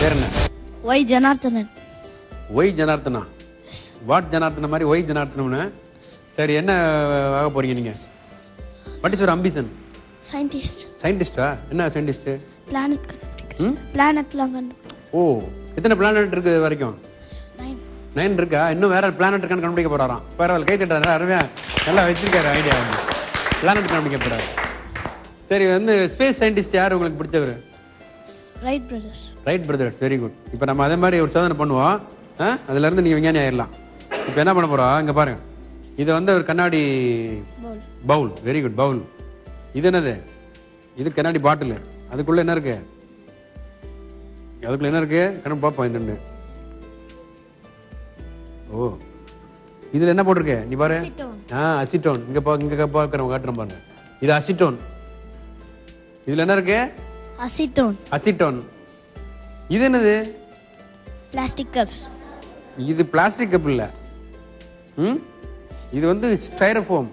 பேர் என்ன Y Janardhanan Y Janardhana what Janardhana மாதிரி ஒய் ஜனார்த்தனம்னு சரி என்ன ஆக போறீங்க நீங்க what is your ambition scientist சயின்டிஸ்டா என்ன சயின்டிஸ்ட் பிளானட் கண்டுபிடிக்கிறேன் பிளானட்லாம் கண்டுபிடிக்கிறேன் ஓ எத்தனை பிளானட் இருக்கு இது வரைக்கும் நைன் நைன் இருக்கா இன்னும் வேற பிளானட் இருக்கான்னு கண்டுபிடிக்க போறாராம் பரவாயில்ல கை தட்டுறாரு அருமையா நல்லா வச்சிருக்காரு ஐடியா வந்து பிளானட் கண்டுபிடிக்க போறாரு சரி வந்து ஸ்பேஸ் சயின்டிஸ்ட் யார் உங்களுக்கு பிடிச்சவர் Wright brothers Wright brothers very good இப்போ நம்ம அதே மாதிரி ஒரு சோதனை பண்ணுவோம் ஆ? அதுல இருந்து நீங்க விஞ்ஞானி ஆயிடலாம் இப்போ என்ன பண்ண போறோம் இங்க பாருங்க இது வந்து ஒரு கண்ணாடி bowl bowl very good bowl இது என்னது இது கண்ணாடி பாட்டில் அதுக்குள்ள என்ன இருக்கு அதுக்குள்ள என்ன இருக்கு கண்ணு பார்ப்போம் என்னன்னு ஓ இதுல என்ன போட்டிருக்கு நீ பாரு ஆ அசிட்டோன் இங்க பா இங்க பார்க்குறவங்க காட்டுறேன் பாருங்க இது அசிட்டோன் இதுல என்ன இருக்கு அசிட்டோன் அசிட்டோன் இது என்னது பிளாஸ்டிக் கப்ஸ் இது பிளாஸ்டிக் கப் இல்ல ம் இது வந்து ஸ்டைரஃபோம்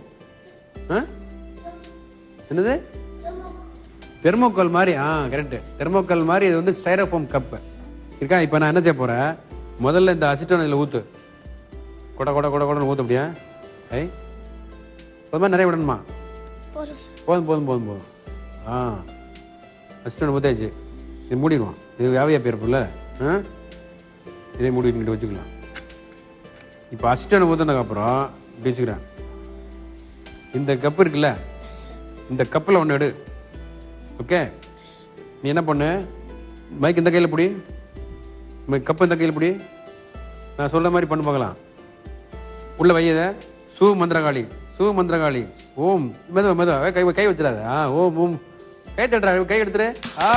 என்னது தெர்மோகால் மாதிரி ஆ கரெக்ட் தெர்மோகால் மாதிரி இது வந்து ஸ்டைரஃபோம் கப் இருக்கா இப்போ நான் என்ன செய்ய போறேன் முதல்ல இந்த அசிட்டோன் இதில் ஊத்து கொட கொட கொட கொடன்னு ஊத்து அப்படியா ஐ போதுமா நிறைய விடணுமா போதும் சார் போதும் போதும் போதும் போதும் ஆ அசிட்டோன் ஊத்தாச்சு இது மூடிடுவோம் இது வியாபாரியா பேருப்புல ஆ இதே மூடி இங்கிட்டு வச்சுக்கலாம் இப்போ அசிஸ்டன்ட் ஊற்றினதுக்கு அப்புறம் இப்படி வச்சுக்கிறேன் இந்த கப் இருக்குல்ல இந்த கப்பில் ஒன்று எடு ஓகே நீ என்ன பண்ணு மைக் இந்த கையில் பிடி கப்பு இந்த கையில் பிடி நான் சொல்ற மாதிரி பண்ணு பார்க்கலாம் உள்ள வையத சூ மந்திரகாளி சூ மந்திரகாளி ஓம் மெதுவா மெதுவா கை கை வச்சிடாத ஆ ஓம் ஓம் கை தட்டுறா கை எடுத்துரு ஆ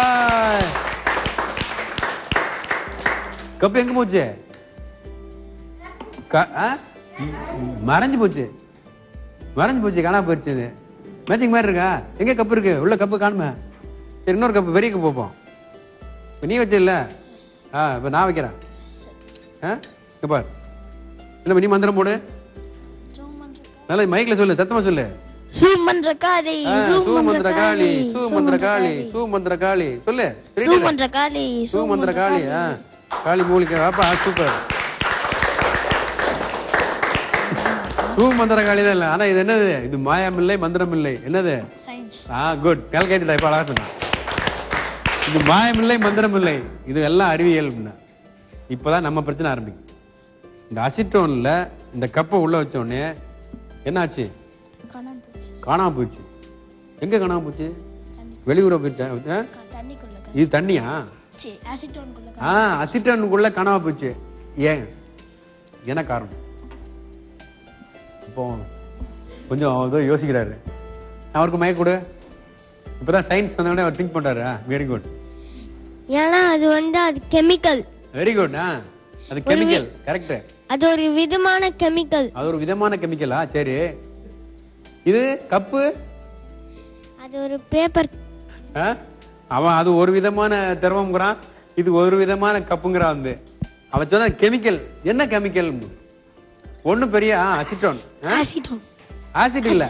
கப்பு எங்க போச்சு க- ஆ? ம், மறைஞ்சு போச்சு மறைஞ்சு போச்சு காணாம போயிடுச்சு இது மேட்சிங் மாதிரி இருக்கா எங்க கப்பு இருக்கு உள்ள கப்பு காணுமே சரி இன்னொரு கப்பு பெரிய கப்பு வைப்போம் இப்ப நீ வச்ச இல்ல ஆ இப்ப நான் வைக்கிறேன் ஆ இங்க பார் என்ன நீ மந்திரம் போடு நல்லா மைக்ல சொல்லு சத்தமா சொல்லு ஜூம் பண்ற காளி ஆ, ஜூம் சூ பண்ற மந்திர காளி காளி சூ மந்திர காளி சூ மந்திர காளி சொல்லு ஜூம் பண்ற காளி சூ மந்திர காளி ஆ காளி மூலிகை வாப்பா சூப்பர் சூ மந்திர காளி தான் இல்ல ஆனா இது என்னது இது மாயம் இல்லை மந்திரம் இல்லை என்னது சயின்ஸ் ஆ குட் கேள் கேட்டுட்டா இப்ப அழகா சொன்னா இது மாயம் இல்லை மந்திரம் இல்லை இது எல்லாம் அறிவியல் அப்படின்னா இப்பதான் நம்ம பிரச்சனை ஆரம்பிக்கும் இந்த அசிட்டோன்ல இந்த கப்பை உள்ள வச்ச உடனே என்னாச்சு காணாம போச்சு காணாம போச்சு எங்க காணாம போச்சு வெளியூர போயிட்டேன் ஆ? க- தண்ணிக்குள்ள இது தண்ணியா சரி அசிட்டோனுக்குள்ள ஆ அசிட்டனுக்குள்ள காணாம போச்சு ஏன் என்ன காரணம் இப்போ கொஞ்சம் ஏதோ யோசிக்கிறாரு அவருக்கு மயக்க கொடு இப்பதான் சயின்ஸ் வந்தோடனே அவர் திங்க் பண்றாரு வெரி குட் ஏன்னா அது வந்து அது கெமிக்கல் வெரி குட் ஆ அது கெமிக்கல் கரெக்ட் அது ஒரு விதமான கெமிக்கல் அது ஒரு விதமான கெமிக்கலா சரி இது கப்பு அது ஒரு பேப்பர் ஆ? அவன் அது ஒரு விதமான திரவம்ங்கிறான் இது ஒரு விதமான கப்புங்கிறான் வந்து அவன் சொன்ன கெமிக்கல் என்ன கெமிக்கல் ஒண்ணு பெரிய அசிட்டோன் அசிட்டோன் ஆசிட் இல்ல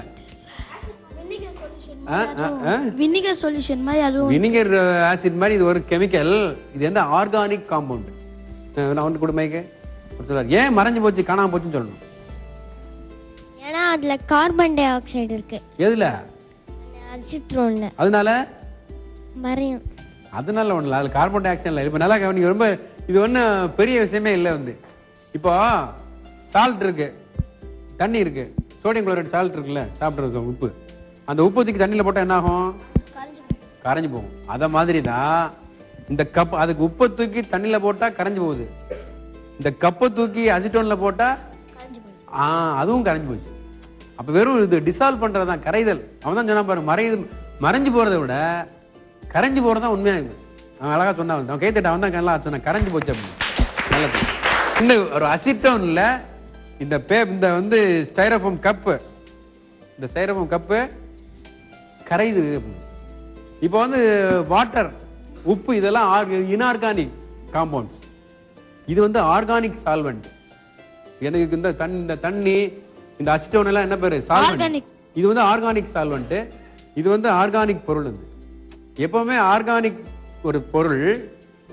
வினிகர் சொல்யூஷன் மாதிரி அதுவும் வினிகர் ஆசிட் மாதிரி இது ஒரு கெமிக்கல் இது எந்த ஆர்கானிக் காம்பவுண்ட் நான் வந்து கூட மைக்கு சொல்றாரு ஏன் மறைஞ்சு போச்சு காணாம போச்சுன்னு சொல்லணும் ஏன்னா அதுல கார்பன் டை ஆக்சைடு இருக்கு எதுல அசிட்ரோன்ல அதனால மறையும் அதனால ஒண்ணுல அதுல கார்பன் டை ஆக்சைடு இல்லை இப்போ நல்லா கவனிங்க ரொம்ப இது ஒன்றும் பெரிய விஷயமே இல்லை வந்து இப்போ சால்ட் இருக்கு தண்ணி இருக்கு சோடியம் குளோரைட் சால்ட் இருக்குல்ல சாப்பிட்றது உப்பு அந்த உப்பு தூக்கி தண்ணியில் போட்டால் என்ன ஆகும் கரைஞ்சு போகும் அத மாதிரி தான் இந்த கப் அதுக்கு உப்பை தூக்கி தண்ணியில போட்டா கரைஞ்சு போகுது இந்த கப்பை தூக்கி அசிட்டோன்ல போட்டா ஆ அதுவும் கரைஞ்சு போச்சு அப்ப வெறும் இது டிசால்வ் பண்றதுதான் கரைதல் அவன் தான் சொன்னா பாரு மறையுது மறைஞ்சு போறதை விட கரைஞ்சு போறது தான் உண்மையா இது அவன் அழகா சொன்னான் அவன் கைத்தட்ட அவன் தான் நல்லா சொன்னான் கரைஞ்சு போச்சு அப்படின்னு நல்லது இன்னும் ஒரு அசிட்டோன்ல இந்த பே இந்த வந்து ஸ்டைரோஃபோம் கப்பு இந்த ஸ்டைரோஃபோம் கப்பு கரையுது இப்போ வந்து வாட்டர் உப்பு இதெல்லாம் இன்ஆர்கானிக் காம்பவுண்ட்ஸ் இது வந்து ஆர்கானிக் சால்வெண்ட் எனக்கு இந்த தண்ணி இந்த தண்ணி இந்த அசிட்டோன் எல்லாம் என்ன பேரு சால்வெண்ட் Organic. இது வந்து ஆர்கானிக் சால்வெண்ட் இது வந்து ஆர்கானிக் பொருள் இது எப்பவுமே ஆர்கானிக் ஒரு பொருள்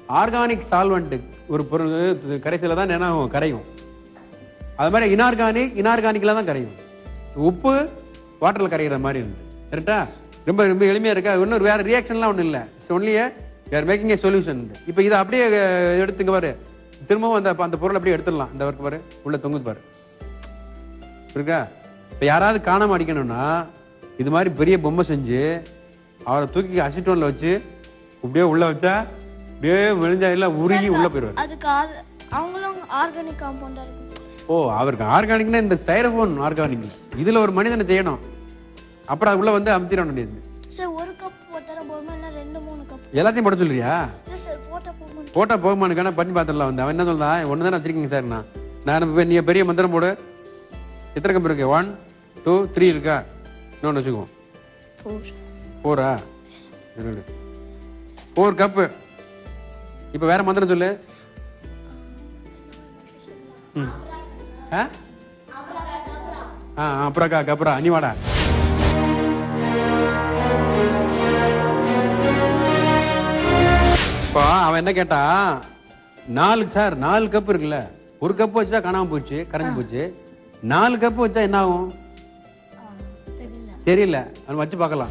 ஆர்கானிக் சால்வெண்ட் ஒரு பொருள் கரைசலில் தான் என்ன ஆகும்? கரையும் அது மாதிரி இனார்கானிக் இனார்கானிக்ல தான் கரையும் உப்பு வாட்டரில் கரைகிற மாதிரி இருந்து கரெக்டா ரொம்ப ரொம்ப எளிமையா இருக்கா இன்னொரு வேற ரியாக்ஷன்லாம் ஒன்றும் இல்லை it's only you're making a solution இப்போ இதை அப்படியே அஹ், எடுத்துங்க பாரு திரும்பவும் அந்த அந்த பொருளை அப்படியே எடுத்துடலாம் இந்த ஒர்க் பாரு உள்ள தொங்குது பாரு இருக்கா இப்போ யாராவது காணாம அடிக்கணும்னா இது மாதிரி பெரிய பொம்மை செஞ்சு அவரை தூக்கி அசிட்டோன்ல வச்சு இப்படியே உள்ள வச்சா அப்படியே விழுந்தா எல்லாம் உருகி உள்ள போயிடுவார் அதுக்கு ஆர்- அவங்களும் ஆர்கானிக் காம்பவுண்டா இருக்கும் ஓ அவருக்கு ஆர்கானிக்னா இந்த ஸ்டைரஃபோன் ஆர்கானிக் இதுல ஒரு மனிதனை செய்யணும் அப்புறம் அது உள்ள வந்து அமுத்திட வேண்டியது சார் ஒரு கப் போட்டார போதுமா இல்லை ரெண்டு மூணு கப் எல்லாத்தையும் போட சொல்றியா இல்லை சார் போட்ட போகுமா போட்டா போகுமானுக்கான பண்ணி பார்த்துடலாம் வந்து அவன் என்ன சொல்றான் ஒன்று தானே வச்சிருக்கீங்க சார் நான் நான் இப்ப நீ பெரிய மந்திரம் போடு எத்தனை கப் இருக்கு ஒன் டூ த்ரீ இருக்கா இன்னொன்று வச்சுக்குவோம் ஃபோர் ஃபோரா ஃபோர் கப்பு இப்போ வேற மந்திரம் சொல்லு ம். ஆ ஆ அப்புறக்கா கப்புறா நீ வாடா இப்போ அவன் என்ன கேட்டான் நாலு சார் நாலு கப் இருக்குல்ல ஒரு கப் வச்சா காணாம போச்சு கரைஞ்சு போச்சு நாலு கப் வச்சா என்ன ஆகும் தெரியல தெரியல அது வச்சு பார்க்கலாம்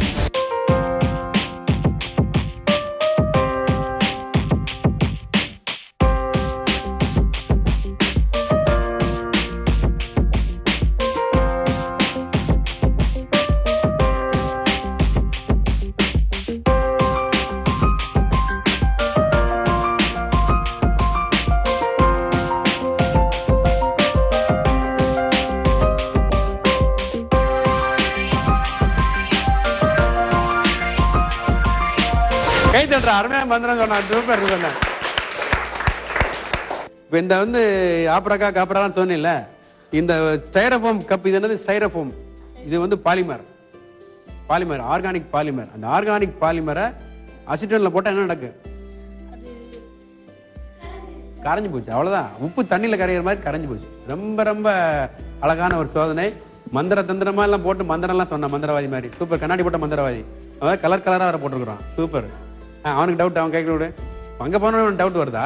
கை தட்டுற அருமையா மந்திரம் சொன்னான் சூப்பர் சொன்னேன் இப்போ இந்த வந்து ஆப்ராக்கா காப்ராலாம் சொன்னேன்ல இந்த ஸ்டைரஃபோம் கப் இது என்னது ஸ்டைரஃபோம் இது வந்து பாலிமர் பாலிமர் ஆர்கானிக் பாலிமர் அந்த ஆர்கானிக் பாலிமரை அசிட்டோன்ல போட்டா என்ன நடக்கு கரைஞ்சு போச்சு அவ்வளவுதான் உப்பு தண்ணியில கரையிற மாதிரி கரைஞ்சு போச்சு ரொம்ப ரொம்ப அழகான ஒரு சோதனை மந்திர தந்திரமா எல்லாம் போட்டு மந்திரம் எல்லாம் சொன்ன மந்திரவாதி மாதிரி சூப்பர் கண்ணாடி போட்ட மந்திரவாதி அவன் கலர் கலரா வர போட்டுருக்கான் சூப்பர் அவனுக்கு டவுட் அவன் கேட்க விடு அங்க போன டவுட் வருதா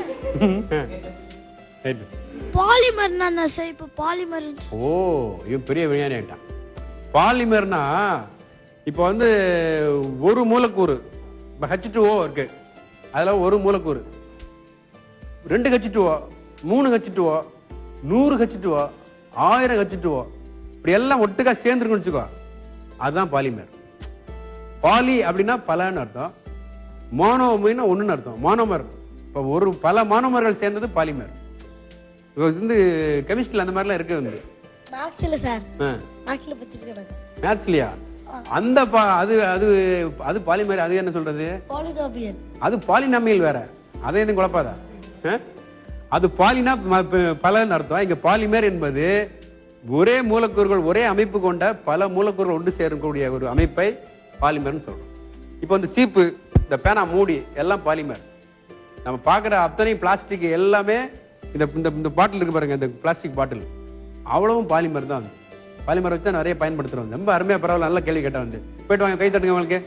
ரைட் பாலிமர்னா என்ன சார் இப்போ பாலிமர் ஓ இவன் பெரிய விஞ்ஞானி ஆயிட்டான் பாலிமர்னா இப்போ வந்து ஒரு மூலக்கூறு இப்போ ஹச் டூ ஓ இருக்கு அதுல ஒரு மூலக்கூறு ரெண்டு ஹச் டூ ஓ மூணு ஹச் டூ ஓ நூறு ஹச் டூ ஓ ஆயிரம் ஹச் டூ ஓ இப்படி எல்லாம் ஒட்டுக்கா சேர்ந்துருக்குன்னு வச்சுக்கோ அதுதான் பாலிமர் பாலி அப்படின்னா பலன்னு அர்த்தம் மோனோமின்னா ஒண்ணுன்னு அர்த்தம் மோனோமர் இப்போ ஒரு பல மோனோமர்கள் சேர்ந்தது பாலிமர் இப்போ வந்து கெமிஸ்ட்ரியில் அந்த மாதிரிலாம் இருக்கு வந்து மேக்ஸில் சார் ஆ மேக்ஸில் பற்றி கிடக்கு மேத்ஸ்லையா அந்த பா அது அது அது பாலிமர் அது என்ன சொல்றது பாலினாபியல் அது பாலினாமியல் வேற அதை எதுவும் குழப்பாதா ஆ? அது பாலினா ம- ப- பலன்னு அர்த்தம் இங்க பாலிமர் என்பது ஒரே மூலக்கூறுகள் ஒரே அமைப்பு கொண்ட பல மூலக்கூறுகள் ஒன்று சேரக்கூடிய ஒரு அமைப்பை பாலிமர்னு சொல்றோம் இப்போ இந்த சீப்பு இந்த பேனா மூடி எல்லாம் பாலிமர் நம்ம பார்க்குற அத்தனை பிளாஸ்டிக் எல்லாமே இந்த இந்த இந்த பாட்டில் இருக்கு பாருங்க இந்த பிளாஸ்டிக் பாட்டில் அவ்வளவும் பாலிமர் தான் பாலிமர் வச்சு தான் நிறைய பயன்படுத்துறோம் ரொம்ப அருமையா பரவாயில்ல நல்ல கேள்வி கேட்டா வந்து போயிட்டு வாங்க கை தட்டுங்க உங்களுக்கு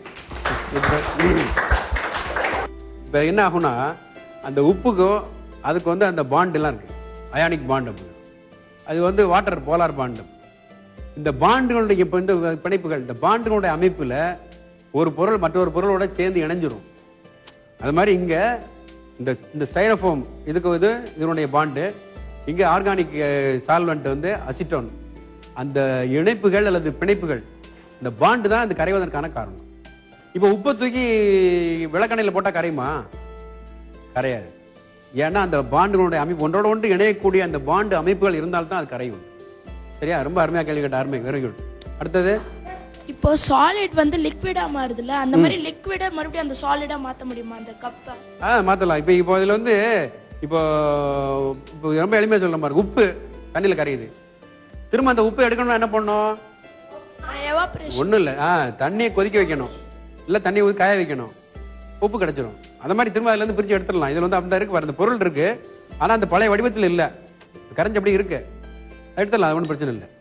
இப்போ என்ன ஆகும்னா அந்த உப்புக்கும் அதுக்கு வந்து அந்த பாண்ட் எல்லாம் இருக்கு அயானிக் பாண்ட் அப்படின்னு அது வந்து வாட்டர் போலார் பாண்டு இந்த பாண்டுகளுடைய இப்போ இந்த பிணைப்புகள் இந்த பாண்டுகளுடைய அமைப்புல ஒரு பொருள் மற்றொரு பொருளோட சேர்ந்து இணைஞ்சிரும் அது மாதிரி இங்க இந்த இந்த ஸ்டைரோஃபோம் இதுக்கு இது இதனுடைய பாண்டு இங்க ஆர்கானிக் சால்வெண்ட் வந்து அசிட்டோன் அந்த இணைப்புகள் அல்லது பிணைப்புகள் இந்த பாண்டு தான் இந்த கரைவதற்கான காரணம் இப்போ உப்பை தூக்கி விளக்கணையில் போட்டா கரையுமா கரையாது ஏன்னா அந்த பாண்டுகளுடைய அமைப்பு ஒன்றோட ஒன்று இணையக்கூடிய அந்த பாண்டு அமைப்புகள் இருந்தால்தான் அது கரையும் சரியா ரொம்ப அருமையா கேள்வி கேட்ட அருமை வெரி குட் அடுத்தது இப்போ சாலிட் வந்து லிக்விடா மாறுதுல்ல அந்த மாதிரி லிக்விடை மறுபடியும் அந்த சாலிடா மாத்த முடியுமா அந்த கப்பை ஆ மாத்தலாம் இப்போ இப்போ இதுல வந்து இப்போ இப்போ ரொம்ப எளிமையா சொல்ல பாருங்க உப்பு தண்ணியில் கரையுது திரும்ப அந்த உப்பு எடுக்கணும்னா என்ன பண்ணணும் எவாப்ரேஷன் ஒண்ணும் இல்லை ஆ தண்ணியை கொதிக்க வைக்கணும் இல்லை தண்ணியை ஊற்றி காய வைக்கணும் உப்பு கிடைச்சிரும் அந்த மாதிரி திரும்ப அதுல இருந்து பிரிச்சு எடுத்துடலாம் இதுல வந்து அந்த இருக்கு பாரு, அந்த பொருள் இருக்கு ஆனா அந்த பழைய வடிவத்தில் இல்லை கரைஞ்சு அப்படி இருக்கு எடுத்துடலாம் அது ஒன்றும் பிரச்சனை இல்லை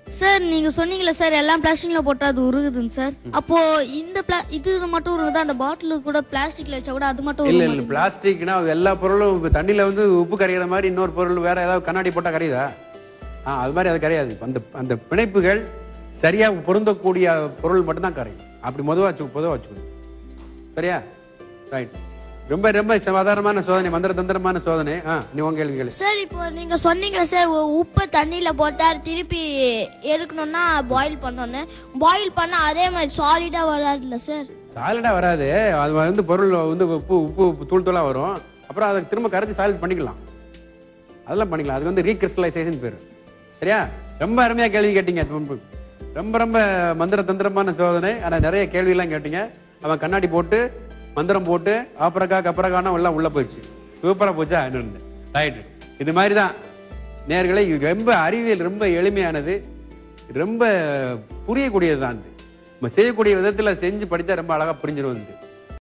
சார் நீங்க சொன்னீங்களே சார் எல்லாம் பிளாஸ்டிக்ல போட்டா அது உருகுதுங்க சார் அப்போ இந்த pla- இது மட்டும் உருகுதா அந்த பாட்டில் கூட பிளாஸ்டிக்ல வச்சா கூட அது மட்டும் இல்ல உருக இல்ல பிளாஸ்டிக்னா எல்லா பொருளும் இப்ப தண்ணியில வந்து உப்பு கரையிற மாதிரி இன்னொரு பொருள் வேற ஏதாவது கண்ணாடி போட்டா கரையுதா ஆ அது மாதிரி அது கரையாது அந்த அந்த பிணைப்புகள் சரியா பொருந்தக்கூடிய பொருள் மட்டும்தான் கரையும் அப்படி மொதவா வச்சு பொதுவாக வச்சுக்கணும் சரியா ரைட் ரொம்ப ரொம்ப சாதாரணமான சோதனை மந்திர தந்திரமான சோதனை ஆ நீ உங்க கேள்விகள் சார் இப்போ நீங்க சொன்னீங்களே சார் உ- உப்பு தண்ணியில போட்டா திருப்பி எடுக்கணும்னா பாயில் பண்ணோன்னு பாயில் பண்ணா அதே மாதிரி சாலிடா வராதுல்ல சார் சாலிடா வராது அது வந்து பொருள் வந்து உப்பு உப்பு உப்பு தூள் தூளா வரும் அப்புறம் அதை திரும்ப கரைச்சி சாலிட் பண்ணிக்கலாம் அதெல்லாம் பண்ணிக்கலாம் அது வந்து ரீகிறிஸ்டலைசேஷன் பேர் சரியா ரொம்ப அருமையா கேள்வி கேட்டீங்க ரொம்ப ரொம்ப ரொம்ப மந்திர தந்திரமான சோதனை ஆனா நிறைய கேள்வி எல்லாம் கேட்டீங்க அவன் கண்ணாடி போட்டு மந்திரம் போட்டு ஆப்பரக்கா கப்பரக்கான எல்லாம் உள்ள போயிடுச்சு சூப்பரா போச்சா இன்னொன்று ரைட் இது மாதிரி தான் நேர்களை இது ரொம்ப அறிவியல் ரொம்ப எளிமையானது ரொம்ப புரியக்கூடியது தான் இது நம்ம செய்யக்கூடிய விதத்துல செஞ்சு படிச்சா ரொம்ப அழகா புரிஞ்சிடும் வந்து